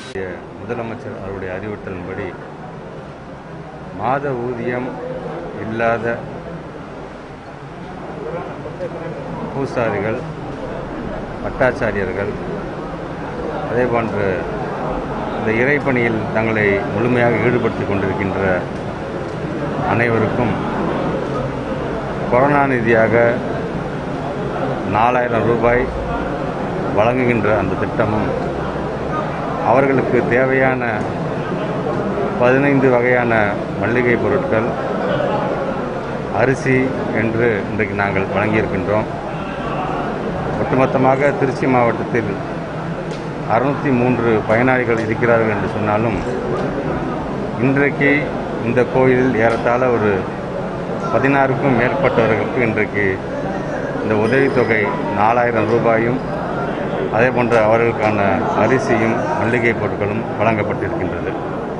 முதலமைச்சர் அவருடைய அறிவுறுத்தலின்படி மாத ஊதியம் இல்லாத பூசாரிகள் பட்டாச்சாரியர்கள் அதே போன்று இந்த இறைப்பணியில் தங்களை முழுமையாக ஈடுபடுத்திக் கொண்டிருக்கின்ற அனைவருக்கும் கொரோனா நிதியாக நாலாயிரம் ரூபாய் வழங்குகின்ற அந்த திட்டமும் அவர்களுக்கு தேவையான பதினைந்து வகையான மல்லிகை பொருட்கள் அரிசி என்று இன்றைக்கு நாங்கள் வழங்கியிருக்கின்றோம் ஒட்டுமொத்தமாக திருச்சி மாவட்டத்தில் அறுநூற்றி மூன்று பயனாளிகள் இருக்கிறார்கள் என்று சொன்னாலும் இன்றைக்கு இந்த கோயிலில் ஏறத்தாழ ஒரு பதினாறுக்கும் மேற்பட்டவர்களுக்கு இன்றைக்கு இந்த உதவித்தொகை நாலாயிரம் ரூபாயும் அதே போன்று அவர்களுக்கான அரிசியும் மல்லிகை பொருட்களும் வழங்கப்பட்டிருக்கின்றது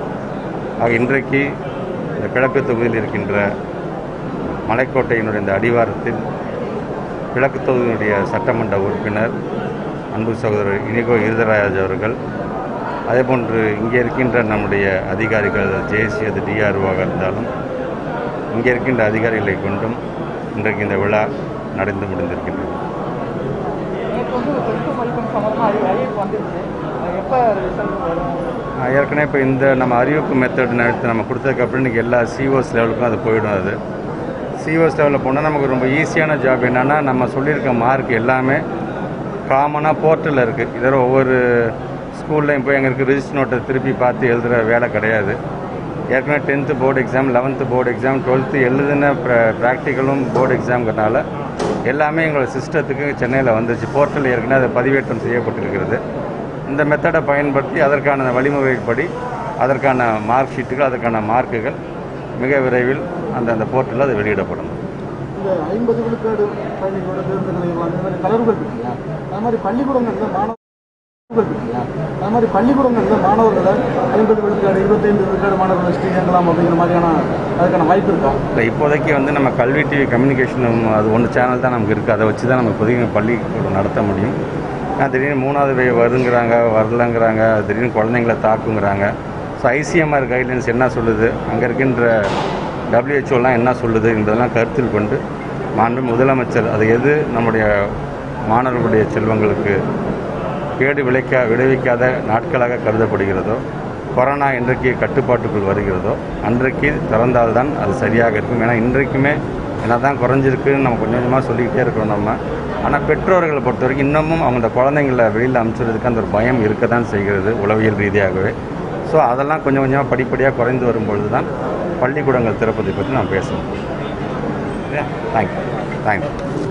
ஆக இன்றைக்கு இந்த கிழக்கு தொகுதியில் இருக்கின்ற மலைக்கோட்டையினுடைய இந்த அடிவாரத்தில் கிழக்கு தொகுதியினுடைய சட்டமன்ற உறுப்பினர் அன்பு சகோதரர் இனிகோ இருதராஜ் அவர்கள் அதேபோன்று இங்கே இருக்கின்ற நம்முடைய அதிகாரிகள் ஜேசி அது டிஆர்ஓவாக இருந்தாலும் இங்கே இருக்கின்ற அதிகாரிகளை கொண்டும் இன்றைக்கு இந்த விழா நடந்து முடிந்திருக்கின்றது நேற்று வந்து டென்த்து மதிப்பெண் சம்மந்தமாக அறி அறிவிப்பு வந்துருச்சு அது எப்போ ரிசல்ட் வரும் ஆஹ் ஏற்கனவே இப்போ இந்த நம்ம அறிவிப்பு மெத்தட் எடுத்து நம்ம கொடுத்ததுக்கப்புறம் இன்றைக்கி எல்லா சிஓஸ் லெவலுக்கும் அது போயிடும் அது சிஓஸ் லெவலில் போனால் நமக்கு ரொம்ப ஈஸியான ஜாப் என்னென்னா நம்ம சொல்லியிருக்க மார்க் எல்லாமே காமனாக போர்ட்டலில் இருக்குது இதர ஒவ்வொரு ஸ்கூல்லையும் போய் எங்களுக்கு ரிஜிஸ்டர் நோட்டை திருப்பி பார்த்து எழுதுகிற வேலை கிடையாது ஏற்கனவே tenth board exam eleventh board exam twelfth எழுதின ப்ராக்டிக்கலும் போர்டு எக்ஸாம்ங்கிறனால எல்லாமே எங்களோட சிஸ்டத்துக்கு சென்னையில் வந்துருச்சு போர்ட்டல் ஏற்கனவே அது பதிவேற்றம் செய்யப்பட்டிருக்கிறது இந்த மெத்தடை பயன்படுத்தி அதற்கான வழிமுறைப்படி அதற்கான மார்க் ஷீட்டுகள் அதற்கான மார்க்குகள் மிக விரைவில் அந்த அந்த போர்ட்டலில் அது வெளியிடப்படும் இந்த ஐம்பது விழுக்காடு பயணிகளோட தேர்ந்த நிலையம் அந்த மாதிரி தளர்வுகள் இருக்கு இல்லையா அது மாதிரி பள்ளிக்கூடங்களில் மாணவர்கள் இருக்கு இல்லையா அது மாதிரி பள்ளிக்கூடங்களில் மாணவர்களை ஐம்பது விழுக்காடு இருபத்தைந்து விழுக்காடு மாணவர்கள் வச்சுட்டு இயங்கலாம் அப்படிங்கிற மாதிரியான அதுக்கான வாய்ப்பு இருக்கா இல்லை இப்போதைக்கு வந்து நம்ம கல்வி டிவி கம்யூனிகேஷன் அது ஒன்று சேனல் தான் நமக்கு இருக்குது அதை வச்சு தான் நம்ம இப்போதைக்கு பள்ளிக்கூடம் நடத்த முடியும் ஆனால் திடீர்னு மூணாவது வே வருங்கிறாங்க வரலங்கிறாங்க திடீர்னு குழந்தைங்கள தாக்குங்கிறாங்க ஸோ ஐசிஎம்ஆர் கைட்லைன்ஸ் என்ன சொல்லுது அங்கே இருக்கின்ற டபிள்யூஹெச்ஓலாம் என்ன சொல்லுது என்பதெல்லாம் கருத்தில் கொண்டு மாண்பு முதலமைச்சர் அது எது நம்முடைய மாணவர்களுடைய செல்வங்களுக்கு கேடு விளைக்க விளைவிக்காத நாட்களாக கருதப்படுகிறதோ கொரோனா என்றைக்கு கட்டுப்பாட்டுக்குள் வருகிறதோ அன்றைக்கு திறந்தால்தான் அது சரியாக இருக்கும் ஏன்னா இன்றைக்குமே என்ன தான் குறைஞ்சிருக்குன்னு நம்ம கொஞ்சம் கொஞ்சமாக சொல்லிக்கிட்டே இருக்கிறோம் நம்ம ஆனால் பெற்றோர்களை பொறுத்த வரைக்கும் இன்னமும் அவங்க அந்த குழந்தைங்கள வெளியில் அனுப்பிச்சுறதுக்கு அந்த ஒரு பயம் இருக்க தான் செய்கிறது உளவியல் ரீதியாகவே ஸோ அதெல்லாம் கொஞ்சம் கொஞ்சமாக படிப்படியாக குறைந்து வரும்பொழுது தான் பள்ளிக்கூடங்கள் திறப்பதை பற்றி நாம் பேசணும் தேங்க்யூ தேங்க்யூ